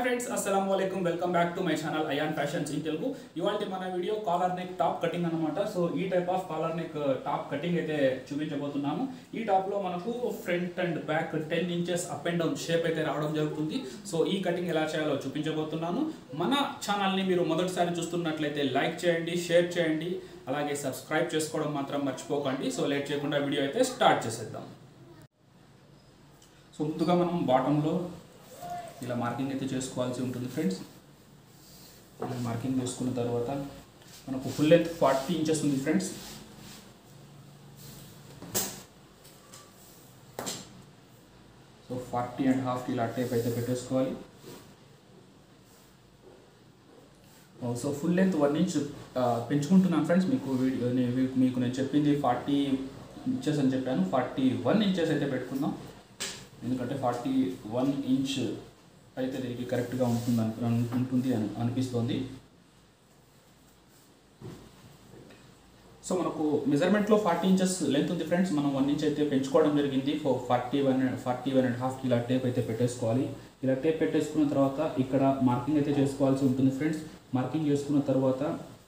friends అస్సలం వాలేకుమ్ welcome back to my channel Ayan fashions in Telugu ఇవాళ మన video collar neck top cutting అనమాట సో ఈ type of collar neck top cutting అయితే చూపించబోతున్నాము ఈ టాప్ లో మనకు front and back ten inches up and down shape అయితే రావడం జరుగుతుంది సో ఈ కటింగ్ ఎలా చేయాలో చూపించబోతున్నాను మన ఛానల్ని మీరు మొదటిసారి చూస్తున్నట్లయితే లైక్ చేయండి షేర్ చేయండి అలాగే సబ్స్క్రైబ్ చేసుకోవడం మాత్రం మర్చిపోకండి సో లేట్ చేయకుండా వీడియో అయితే స్టార్ట్ చేసేద్దాం సో ముందుగా మనం బాటంలో ఇలా మార్కింగ్ అయితే చేసుకోవాల్సి ఉంటుంది ఫ్రెండ్స్ ఇలా మార్కింగ్ చేసుకున్న తర్వాత మనకు ఫుల్ లెంత్ ఫార్టీ ఇంచెస్ ఉంది friends so forty and half ఇలా టేప్ అయితే పెట్టేసుకోవాలి so full length one inch పెంచుకుంటున్నాను ఫ్రెండ్స్ మీకు వీడియో నే- మీకు నేను చెప్పింది ఫార్టీ ఇంచెస్ అని చెప్పాను ఫార్టీ వన్ ఇంచెస్ అయితే పెట్టుకుందాం ఎందుకంటే ఫార్టీ వన్ ఇంచ్ అయితే దీనికి కరెక్ట్గా ఉంటుంది అను- అను- ఉంటుంది అని అనిపిస్తుంది సో మనకు మెజర్మెంట్లో ఫార్టీ ఇంచెస్ లెంత్ ఉంది ఫ్రెండ్స్ మనం వన్ ఇంచ్ అయితే పెంచుకోవడం జరిగింది four forty one forty one and half ఇలా టేప్ అయితే పెట్టేసుకోవాలి ఇలా టేప్ పెట్టేసుకున్న తర్వాత ఇక్కడ మార్కింగ్ అయితే చేసుకోవాల్సి ఉంటుంది ఫ్రెండ్స్ మార్కింగ్ చేసుకున్న తర్వాత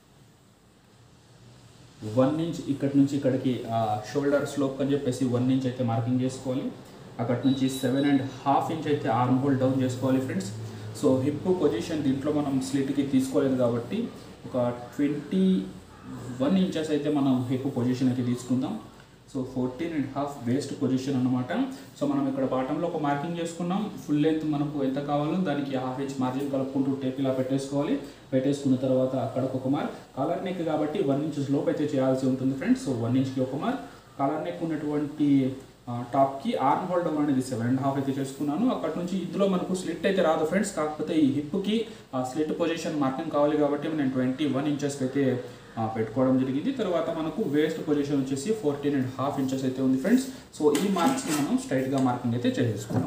వన్ ఇంచ్ ఇక్కడి నుంచి ఇక్కడికి షోల్డర్ స్లోప్ అని చెప్పేసి వన్ ఇంచ్ అయితే మార్కింగ్ చేసుకోవాలి అక్కడి నుంచి సెవెన్ అండ్ హాఫ్ ఇంచ్ అయితే ఆర్మ్ హోల్ డౌన్ చేసుకోవాలి ఫ్రెండ్స్ సో హిప్ పొజిషన్ దీంట్లో మనం స్లిట్కి తీసుకోలేదు కాబట్టి ఒక ట్వంటీ వన్ ఇంచెస్ అయితే మనం హిప్ పొజిషన్ అయితే తీసుకుందాం so fourteen and half waist position అనమాట సో మనం ఇక్కడ బాటంలో ఒక మార్కింగ్ చేసుకున్నాం ఫుల్ లెంత్ మనకు ఎంత కావాలో దానికి హాఫ్ ఇంచ్ మార్జిన్ కలుపుకుంటూ టేప్ ఇలా పెట్టేసుకోవాలి పెట్టేసుకున్న తర్వాత అక్కడ ఒక మార్క్ కాలర్ నెక్ కాబట్టి వన్ ఇంచ్ స్లోప్ అయితే చేయాల్సి ఉంటుంది ఫ్రెండ్స్ సో వన్ ఇంచ్కి ఒక మార్క్ కాలర్ నెక్ ఉన్నటువంటి ఆ, టాప్కి ఆర్మ్ హోల్ డౌన్ అనేది సెవెన్ అండ్ హాఫ్ అయితే చేసుకున్నాను అక్కడ నుంచి ఇందులో మనకు స్లిట్ అయితే రాదు ఫ్రెండ్స్ కాకపోతే ఈ హిప్కి ఆ స్లిట్ పొజిషన్ మార్కింగ్ కావాలి కాబట్టి నేను ట్వంటీ వన్ ఇంచెస్కి అయితే ఆ, పెట్టుకోవడం జరిగింది తర్వాత మనకు వేస్ట్ పొజిషన్ వచ్చేసి ఫోర్టీన్ అండ్ హాఫ్ ఇంచెస్ అయితే ఉంది ఫ్రెండ్స్ సో ఈ మార్క్స్ని మనం స్ట్రైట్గా మార్కింగ్ అయితే చేసేసుకున్నాం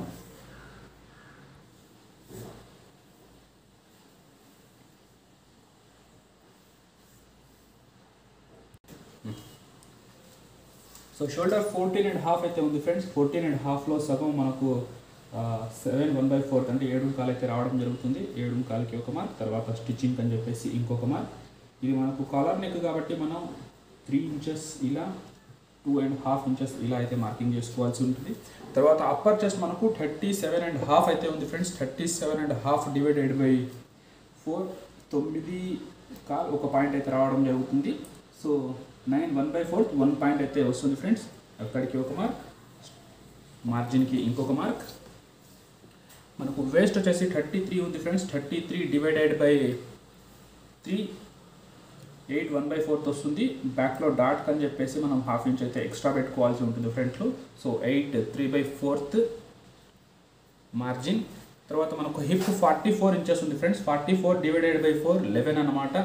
so shoulder fourteen and half అయితే ఉంది ఫ్రెండ్స్ ఫోర్టీన్ అండ్ హాఫ్లో సగం మనకు సెవెన్ వన్ బై ఫోర్త్ అంటే ఏడు కాలు అయితే రావడం జరుగుతుంది ఏడు కాలకి ఒక మార్క్ తర్వాత స్టిచ్చింగ్ అని చెప్పేసి ఇంకొక మార్క్ ఇది మనకు కాలర్ నెక్ కాబట్టి మనం త్రీ ఇంచెస్ ఇలా టూ అండ్ హాఫ్ ఇంచెస్ ఇలా అయితే మార్కింగ్ చేసుకోవాల్సి ఉంటుంది తర్వాత అప్పర్ చెస్ట్ మనకు థర్టీ సెవెన్ అండ్ హాఫ్ అయితే ఉంది friends thirty seven and half divided by four తొమ్మిది కాల్ ఒక పాయింట్ అయితే రావడం జరుగుతుంది so nine one by fourth one point అయితే వస్తుంది ఫ్రెండ్స్ అక్కడికి ఒక మార్క్ మార్జిన్కి ఇంకొక మార్క్ మనకు వేస్ట్ వచ్చేసి థర్టీ త్రీ ఉంది friends thirty three divided by three eight one by fourth వస్తుంది బ్యాక్లో డాట్ అని చెప్పేసి మనం హాఫ్ ఇంచ్ అయితే ఎక్స్ట్రా పెట్టుకోవాల్సి ఉంటుంది ఫ్రంట్లో so eight three by fourth margin తర్వాత మనకు హిప్ ఫార్టీ ఫోర్ ఇంచెస్ ఉంది friends forty four divided by four eleven అనమాట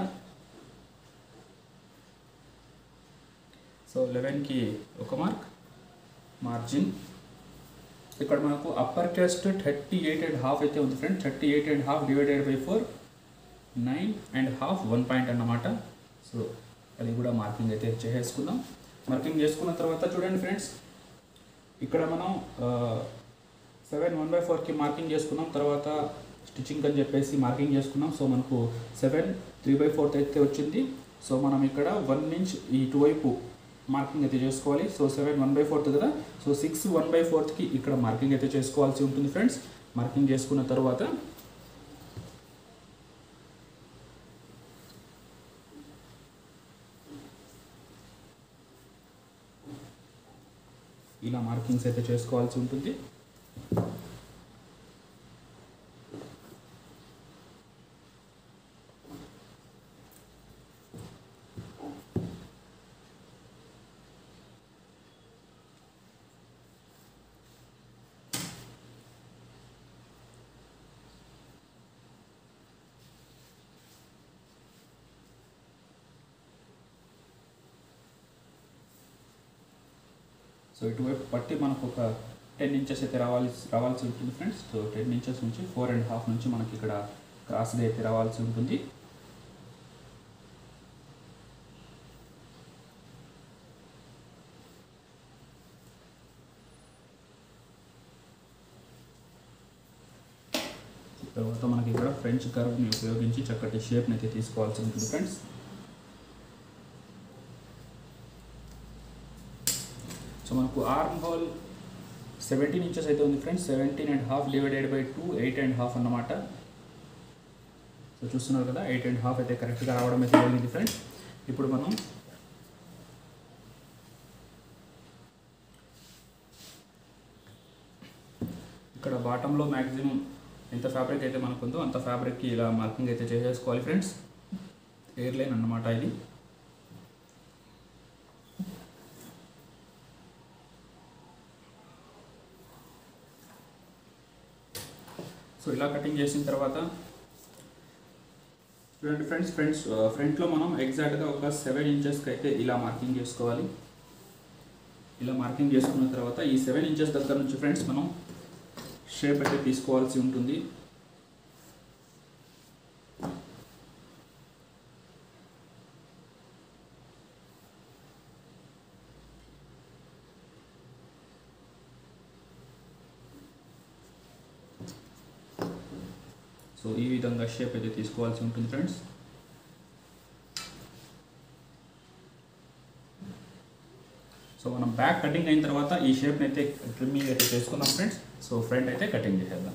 సో లెవెన్కి ఒక మార్క్ మార్జిన్ ఇక్కడ మనకు upper chest thirty eight and half అయితే ఉంది friend thirty eight and half divided by four nine and half one point అన్నమాట so అది కూడా మార్కింగ్ అయితే చేసేసుకుందాం మార్కింగ్ చేసుకున్న తర్వాత చూడండి ఫ్రెండ్స్ ఇక్కడ మనం సెవెన్ వన్ బై ఫోర్కి మార్కింగ్ చేసుకున్నాం తర్వాత స్టిచ్చింగ్ అని చెప్పేసి మార్కింగ్ చేసుకున్నాం సో మనకు సెవెన్ త్రీ బై ఫోర్త్ అయితే వచ్చింది సో మనం ఇక్కడ వన్ ఇంచ్ ఇటువైపు మార్కింగ్ అయితే చేసుకోవాలి so seven one by fourth కదా సో సిక్స్ వన్ బై ఫోర్త్కి ఇక్కడ మార్కింగ్ అయితే చేసుకోవాల్సి ఉంటుంది ఫ్రెండ్స్ మార్కింగ్ చేసుకున్న తర్వాత ఇలా మార్కింగ్స్ అయితే చేసుకోవాల్సి ఉంటుంది సో ఇటువైపు పట్టి మనకు ఒక టెన్ ఇంచెస్ అయితే రావాలి రావాల్సి ఉంటుంది ఫ్రెండ్స్ సో టెన్ ఇంచెస్ నుంచి ఫోర్ అండ్ హాఫ్ నుంచి మనకి ఇక్కడ క్రాస్గా అయితే రావాల్సి ఉంటుంది తర్వాత మనకి ఇక్కడ ఫ్రెంచ్ కర్వ్ని ఉపయోగించి చక్కటి షేప్ని అయితే తీసుకోవాల్సి ఉంటుంది ఫ్రెండ్స్ సో మనకు ఆర్మ్ హోల్ సెవెంటీన్ ఇంచెస్ అయితే ఉంది friends seventeen and half divided by two eight and half అన్నమాట సో చూస్తున్నారు కదా ఎయిట్ అండ్ హాఫ్ అయితే కరెక్ట్గా రావడం అయితే జరిగింది ఫ్రెండ్స్ ఇప్పుడు మనం ఇక్కడ బాటంలో మ్యాక్సిమం ఎంత ఫ్యాబ్రిక్ అయితే మనకు ఉందో అంత ఫ్యాబ్రిక్కి ఇలా మార్కింగ్ అయితే చేసేసుకోవాలి ఫ్రెండ్స్ ఎయిర్ లైన్ అన్నమాట ఇది సో ఇలా కటింగ్ చేసిన తర్వాత చూడండి ఫ్రెండ్స్ ఫ్రెండ్స్ ఫ్రంట్లో మనం ఎగ్జాక్ట్గా ఒక సెవెన్ ఇంచెస్కి అయితే ఇలా మార్కింగ్ చేసుకోవాలి ఇలా మార్కింగ్ చేసుకున్న తర్వాత ఈ సెవెన్ ఇంచెస్ దగ్గర నుంచి ఫ్రెండ్స్ మనం షేప్ అయితే తీసుకోవాల్సి ఉంటుంది సో ఈ విధంగా షేప్ అయితే తీసుకోవాల్సి ఉంటుంది ఫ్రెండ్స్ సో మనం బ్యాక్ కటింగ్ అయిన తర్వాత ఈ షేప్ని అయితే ట్రిమ్మింగ్ అయితే చేసుకుందాం ఫ్రెండ్స్ సో ఫ్రంట్ అయితే కటింగ్ చేసేద్దాం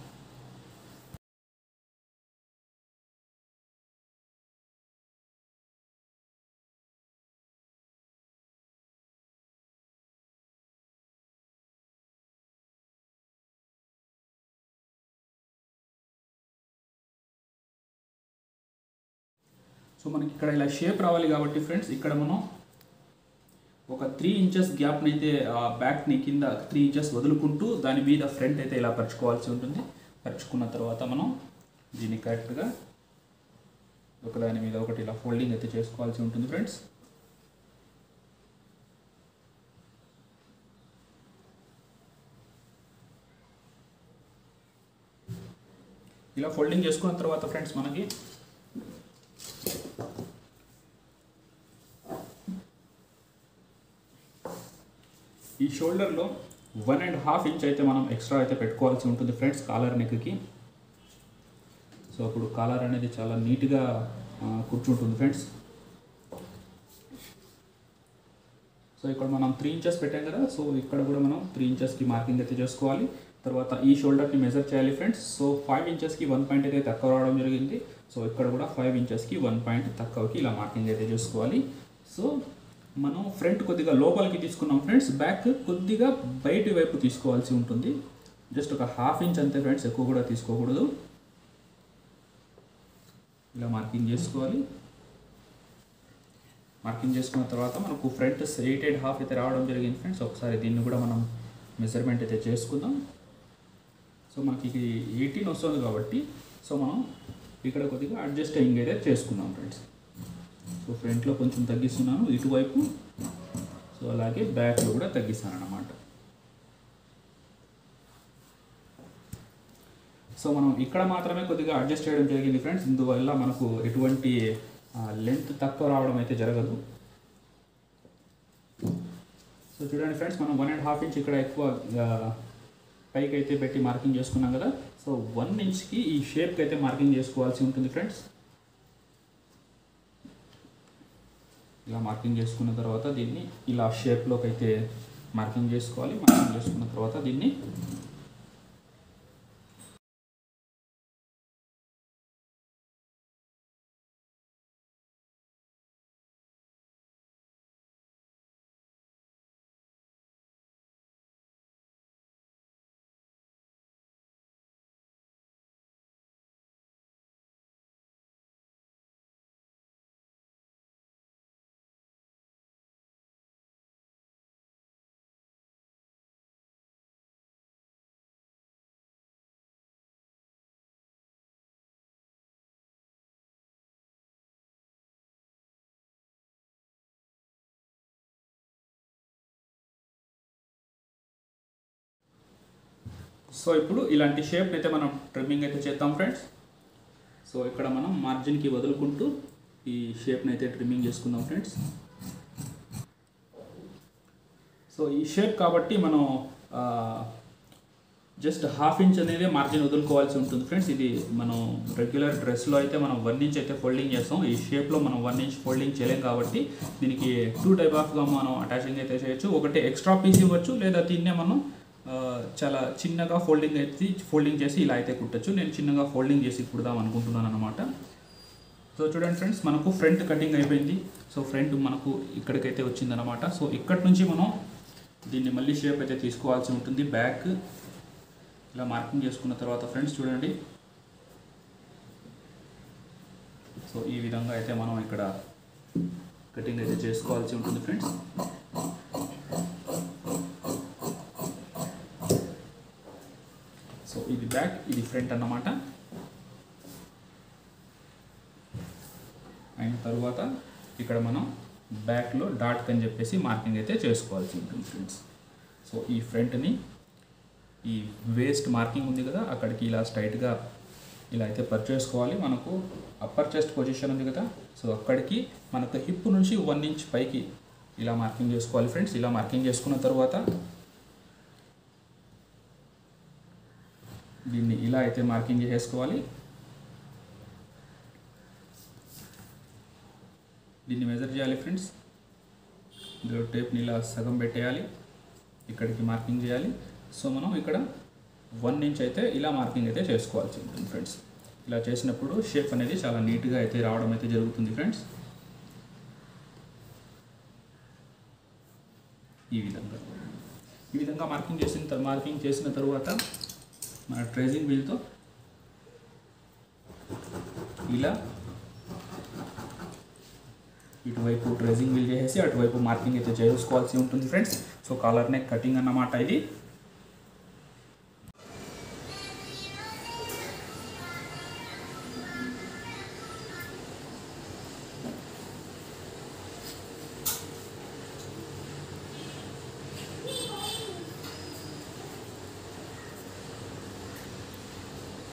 సో మనకి ఇక్కడ ఇలా షేప్ రావాలి కాబట్టి ఫ్రెండ్స్ ఇక్కడ మనం ఒక త్రీ ఇంచెస్ గ్యాప్ని అయితే ఆ బ్యాక్ని కింద త్రీ ఇంచెస్ వదులుకుంటూ దాని మీద ఫ్రంట్ అయితే ఇలా పరుచుకోవాల్సి ఉంటుంది పరుచుకున్న తర్వాత మనం దీన్ని కరెక్ట్గా ఒకదాని మీద ఒకటి ఇలా ఫోల్డింగ్ అయితే చేసుకోవాల్సి ఉంటుంది ఫ్రెండ్స్ ఇలా ఫోల్డింగ్ చేసుకున్న తర్వాత ఫ్రెండ్స్ మనకి ఈ షోల్డర్లో వన్ అండ్ హాఫ్ ఇంచ్ అయితే మనం ఎక్స్ట్రా అయితే పెట్టుకోవాల్సి ఉంటుంది ఫ్రెండ్స్ కాలర్ నెక్కి సో అప్పుడు కాలర్ అనేది చాలా నీట్గా ఆ, కూర్చుంటుంది ఫ్రెండ్స్ సో ఇక్కడ మనం త్రీ ఇంచెస్ పెట్టాం కదా సో ఇక్కడ కూడా మనం త్రీ ఇంచెస్కి మార్కింగ్ అయితే చేసుకోవాలి తర్వాత ఈ షోల్డర్ని మెజర్ చేయాలి ఫ్రెండ్స్ సో ఫైవ్ ఇంచెస్కి వన్ పాయింట్ అయితే తక్కువ రావడం జరిగింది సో ఇక్కడ కూడా ఫైవ్ ఇంచెస్కి వన్ పాయింట్ తక్కువకి ఇలా మార్కింగ్ అయితే చేసుకోవాలి సో మనం ఫ్రంట్ కొద్దిగా లోపలికి తీసుకున్నాం ఫ్రెండ్స్ బ్యాక్ కొద్దిగా బయటి వైపు తీసుకోవాల్సి ఉంటుంది జస్ట్ ఒక హాఫ్ ఇంచ్ అంతే ఫ్రెండ్స్ ఎక్కువ కూడా తీసుకోకూడదు ఇలా మార్కింగ్ చేసుకోవాలి మార్కింగ్ చేసుకున్న తర్వాత మనకు ఫ్రంట్ ఎయిట్ అండ్ హాఫ్ అయితే రావడం జరిగింది ఫ్రెండ్స్ ఒకసారి దీన్ని కూడా మనం మెజర్మెంట్ అయితే చేసుకుందాం సో మనకి ఇది ఎయిటీన్ వస్తుంది కాబట్టి సో మనం ఇక్కడ కొద్దిగా అడ్జస్ట్ అయ్యింగ్ అయితే చేసుకుందాం ఫ్రెండ్స్ సో ఫ్రంట్లో కొంచెం తగ్గిస్తున్నాను ఇటువైపు సో అలాగే బ్యాక్లో కూడా తగ్గిస్తాను అన్నమాట సో మనం ఇక్కడ మాత్రమే కొద్దిగా అడ్జస్ట్ చేయడం జరిగింది ఫ్రెండ్స్ ఇందువల్ల మనకు ఎటువంటి లెంత్ తక్కువ రావడం అయితే జరగదు సో చూడండి ఫ్రెండ్స్ మనం వన్ అండ్ హాఫ్ ఇంచ్ ఇక్కడ ఎక్కువ ఆ, పైకి అయితే పెట్టి మార్కింగ్ చేసుకున్నాం కదా సో వన్ ఇంచ్కి ఈ షేప్కి అయితే మార్కింగ్ చేసుకోవాల్సి ఉంటుంది ఫ్రెండ్స్ ఇలా మార్కింగ్ చేసుకున్న తర్వాత దీన్ని ఇలా షేప్లోకి అయితే మార్కింగ్ చేసుకోవాలి మార్కింగ్ చేసుకున్న తర్వాత దీన్ని సో ఇప్పుడు ఇలాంటి షేప్ అయితే మనం ట్రిమ్మింగ్ అయితే చేద్దాం ఫ్రెండ్స్ సో ఇక్కడ మనం మార్జిన్కి వదులుకుంటూ ఈ షేప్ని అయితే ట్రిమ్మింగ్ చేసుకుందాం ఫ్రెండ్స్ సో ఈ షేప్ కాబట్టి మనం జస్ట్ హాఫ్ ఇంచ్ అనేది మార్జిన్ వదులుకోవాల్సి ఉంటుంది ఫ్రెండ్స్ ఇది మనం రెగ్యులర్ డ్రెస్లో అయితే మనం వన్ ఇంచ్ అయితే ఫోల్డింగ్ చేస్తాం ఈ షేప్లో మనం వన్ ఇంచ్ ఫోల్డింగ్ చేయలేం కాబట్టి దీనికి టూ టైప్ ఆఫ్గా మనం అటాచింగ్ అయితే చేయొచ్చు ఒకటి ఎక్స్ట్రా పీస్ ఇవ్వచ్చు లేదా దీన్నే మనం ఆ, చాలా చిన్నగా ఫోల్డింగ్ అయితే ఫోల్డింగ్ చేసి ఇలా అయితే కుట్టచ్చు నేను చిన్నగా ఫోల్డింగ్ చేసి కుడదాం అనుకుంటున్నాను అనమాట సో చూడండి ఫ్రెండ్స్ మనకు ఫ్రంట్ కటింగ్ అయిపోయింది సో ఫ్రంట్ మనకు ఇక్కడికైతే వచ్చిందనమాట సో ఇక్కడి నుంచి మనం దీన్ని మళ్ళీ షేప్ అయితే తీసుకోవాల్సి ఉంటుంది బ్యాక్ ఇలా మార్కింగ్ చేసుకున్న తర్వాత ఫ్రెండ్స్ చూడండి సో ఈ విధంగా అయితే మనం ఇక్కడ కటింగ్ అయితే చేసుకోవాల్సి ఉంటుంది ఫ్రెండ్స్ సో ఇది బ్యాక్ ఇది ఫ్రంట్ అన్నమాట అయిన తర్వాత ఇక్కడ మనం బ్యాక్లో డాట్ అని చెప్పేసి మార్కింగ్ అయితే చేసుకోవాల్సి ఉంటుంది ఫ్రెండ్స్ సో ఈ ఫ్రంట్ని ఈ వేస్ట్ మార్కింగ్ ఉంది కదా అక్కడికి ఇలా స్ట్రైట్గా ఇలా అయితే పర్ చేసుకోవాలి మనకు అప్పర్ చెస్ట్ పొజిషన్ ఉంది కదా సో అక్కడికి మనకు హిప్ నుంచి వన్ ఇంచ్ పైకి ఇలా మార్కింగ్ చేసుకోవాలి ఫ్రెండ్స్ ఇలా మార్కింగ్ చేసుకున్న తర్వాత దీన్ని ఇలా అయితే మార్కింగ్ చేసుకోవాలి దీన్ని మెజర్ చేయాలి ఫ్రెండ్స్ ఇందులో టేప్ని ఇలా సగం పెట్టేయాలి ఇక్కడికి మార్కింగ్ చేయాలి సో మనం ఇక్కడ వన్ ఇంచ్ అయితే ఇలా మార్కింగ్ అయితే చేసుకోవాల్సి ఉంటుంది ఫ్రెండ్స్ ఇలా చేసినప్పుడు షేప్ అనేది చాలా నీట్గా అయితే రావడం అయితే జరుగుతుంది ఫ్రెండ్స్ ఈ విధంగా ఈ విధంగా మార్కింగ్ చేసిన తర్- మార్కింగ్ చేసిన తర్వాత మన ట్రేజింగ్ వీల్తో ఇలా ఇటువైపు ట్రేజింగ్ వీల్ చేసేసి అటువైపు మార్కింగ్ అయితే చేసుకోవాల్సి ఉంటుంది friends so collar neck cutting అన్నమాట ఇది